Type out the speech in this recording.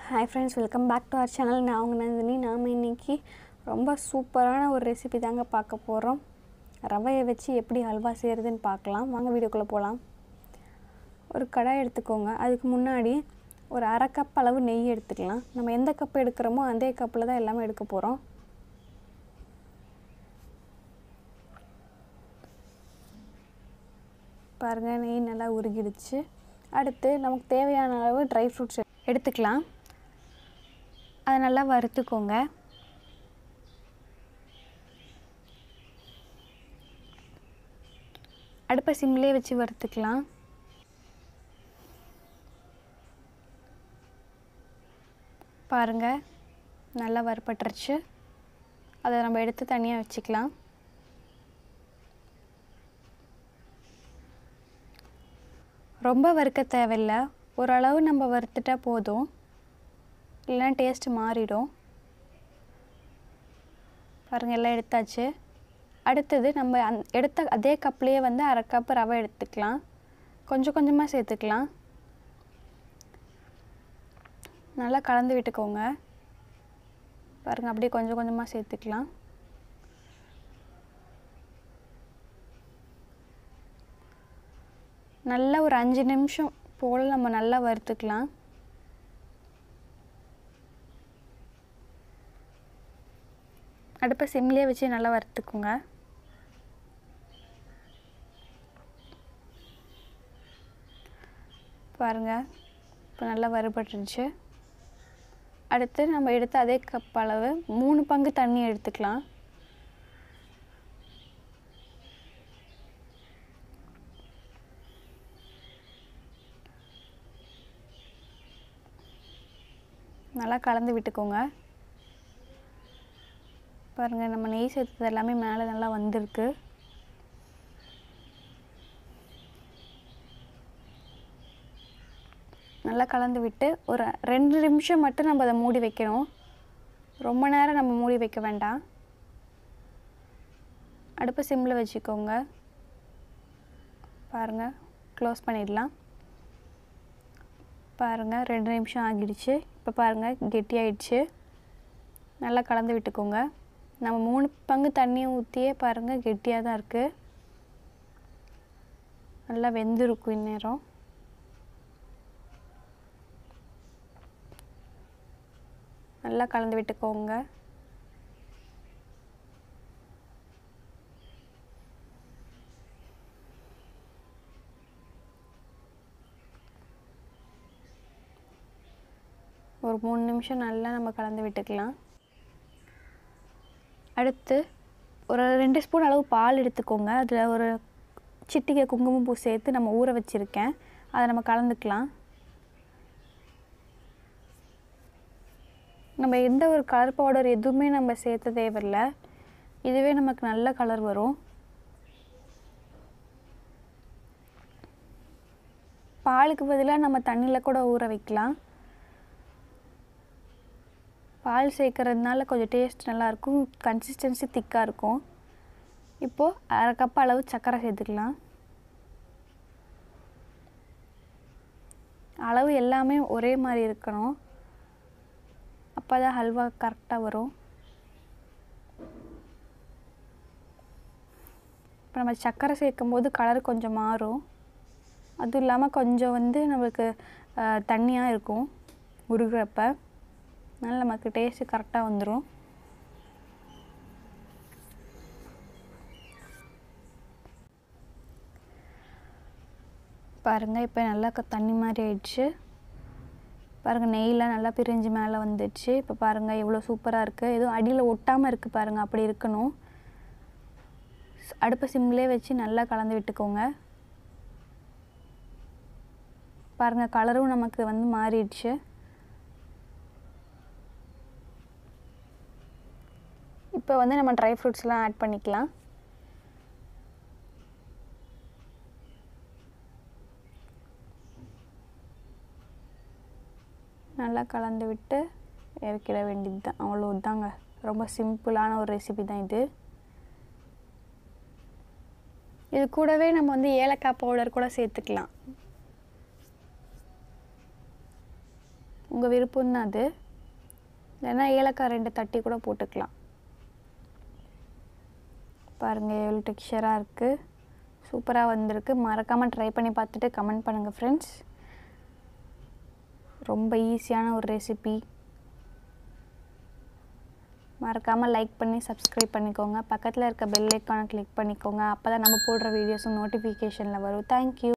hi friends welcome back to our channel நான் உங்கள் நந்தினி நாம் இன்றைக்கி ரொம்ப சூப்பரான ஒரு ரெசிபி தாங்க பார்க்க போகிறோம் ரவையை வச்சு எப்படி ஹல்வா செய்கிறதுன்னு பார்க்கலாம் வாங்க வீடியோக்குள்ளே போகலாம் ஒரு கடாய் எடுத்துக்கோங்க அதுக்கு முன்னாடி ஒரு அரை கப் அளவு நெய் எடுத்துக்கலாம் நம்ம எந்த கப் எடுக்கிறோமோ அதே கப்பில் தான் எல்லாமே எடுக்க போகிறோம் பாருங்கள் நெய் நல்லா உருகிடுச்சு அடுத்து நமக்கு தேவையான அளவு ட்ரை ஃப்ரூட்ஸ் எடுத்துக்கலாம் அதை நல்லா வறுத்துக்கோங்க அடுப்பை சிம்லேயே வச்சு வறுத்துக்கலாம் பாருங்கள் நல்லா வறுப்பட்டுருச்சு அதை நம்ம எடுத்து தனியாக வச்சுக்கலாம் ரொம்ப வறுக்க தேவையில்ல ஓரளவு நம்ம வறுத்துட்டா போதும் இல்லைன்னா டேஸ்ட்டு மாறிடும் பாருங்கள் எல்லாம் எடுத்தாச்சு அடுத்தது நம்ம அந் எடுத்த அதே கப்லேயே வந்து அரை கப் ரவை எடுத்துக்கலாம் கொஞ்சம் கொஞ்சமாக சேர்த்துக்கலாம் நல்லா கலந்து விட்டுக்கோங்க பாருங்கள் அப்படியே கொஞ்சம் கொஞ்சமாக சேர்த்துக்கலாம் நல்லா ஒரு அஞ்சு நிமிஷம் போல் நம்ம நல்லா வறுத்துக்கலாம் அடுப்பை சிம்லேயே வச்சு நல்லா வறுத்துக்குங்க பாருங்கள் இப்போ நல்லா வறுபட்டுருச்சு அடுத்து நம்ம எடுத்த அதே கப் அளவு மூணு பங்கு தண்ணி எடுத்துக்கலாம் நல்லா கலந்து விட்டுக்கோங்க பாருங்கள் நம்ம நெய் சேர்த்தது எல்லாமே மேலே நல்லா வந்திருக்கு நல்லா கலந்து விட்டு ஒரு ரெண்டு நிமிஷம் மட்டும் நம்ம அதை மூடி வைக்கணும் ரொம்ப நேரம் நம்ம மூடி வைக்க வேண்டாம் அடுப்பை சிம்மில் வச்சுக்கோங்க பாருங்கள் க்ளோஸ் பண்ணிடலாம் பாருங்கள் ரெண்டு நிமிஷம் ஆகிடுச்சு இப்போ பாருங்கள் கெட்டியாயிடுச்சு நல்லா கலந்து விட்டுக்கோங்க நம்ம மூணு பங்கு தண்ணியை ஊற்றியே பாருங்கள் கெட்டியாக தான் இருக்குது நல்லா வெந்திருக்கும் இந்நேரம் நல்லா கலந்து விட்டுக்கோங்க ஒரு மூணு நிமிஷம் நல்லா நம்ம கலந்து விட்டுக்கலாம் அடுத்து ஒரு ரெண்டு ஸ்பூன் அளவு பால் எடுத்துக்கோங்க அதில் ஒரு சிட்டிகை குங்குமப்பூ சேர்த்து நம்ம ஊற வச்சுருக்கேன் அதை நம்ம கலந்துக்கலாம் நம்ம எந்த ஒரு கலர் பவுடர் எதுவுமே நம்ம சேர்த்த தேவையில்லை இதுவே நமக்கு நல்ல கலர் வரும் பாலுக்கு பதிலாக நம்ம தண்ணியில் கூட ஊற வைக்கலாம் பால் சேர்க்கறதுனால கொஞ்சம் டேஸ்ட் நல்லாயிருக்கும் கன்சிஸ்டன்சி திக்காக இருக்கும் இப்போது அரை கப் அளவு சர்க்கரை சேர்த்துக்கலாம் அளவு எல்லாமே ஒரே மாதிரி இருக்கணும் அப்போ தான் ஹல்வா கரெக்டாக வரும் இப்போ நம்ம சர்க்கரை சேர்க்கும் போது கலர் கொஞ்சம் மாறும் அதுவும் இல்லாமல் கொஞ்சம் வந்து நம்மளுக்கு தண்ணியாக இருக்கும் உருகிறப்ப அதனால் நமக்கு டேஸ்ட்டு கரெக்டாக வந்துடும் பாருங்கள் இப்போ நல்லா தண்ணி மாதிரி ஆயிடுச்சு பாருங்கள் நெய்லாம் நல்லா பிரிஞ்சு மேலே வந்துடுச்சு இப்போ பாருங்கள் எவ்வளோ சூப்பராக இருக்குது எதுவும் அடியில் ஒட்டாமல் இருக்குது பாருங்கள் அப்படி இருக்கணும் அடுப்பை சிம்லேயே வச்சு நல்லா கலந்து விட்டுக்கோங்க பாருங்கள் கலரும் நமக்கு வந்து மாறிடுச்சு இப்போ வந்து நம்ம ட்ரை ஃப்ரூட்ஸ்லாம் ஆட் பண்ணிக்கலாம் நல்லா கலந்து விட்டு இறக்கிட வேண்டியது தான் அவ்வளோ தாங்க ரொம்ப சிம்பிளான ஒரு ரெசிபி தான் இது இது கூடவே நம்ம வந்து ஏலக்காய் பவுடர் கூட சேர்த்துக்கலாம் உங்கள் விருப்பம் தான் அது இல்லைன்னா ஏலக்காய் ரெண்டு தட்டி கூட போட்டுக்கலாம் பாருங்கள் எவ்வளோ டெக்ஸ்சராக இருக்குது சூப்பராக வந்திருக்கு மறக்காமல் ட்ரை பண்ணி பார்த்துட்டு கமெண்ட் பண்ணுங்கள் ஃப்ரெண்ட்ஸ் ரொம்ப ஈஸியான ஒரு ரெசிபி மறக்காமல் லைக் பண்ணி சப்ஸ்கிரைப் பண்ணிக்கோங்க பக்கத்தில் இருக்க பெல் ஐக்கானை கிளிக் பண்ணிக்கோங்க அப்போ தான் நம்ம போடுற வீடியோஸும் நோட்டிஃபிகேஷனில் வரும் தேங்க்யூ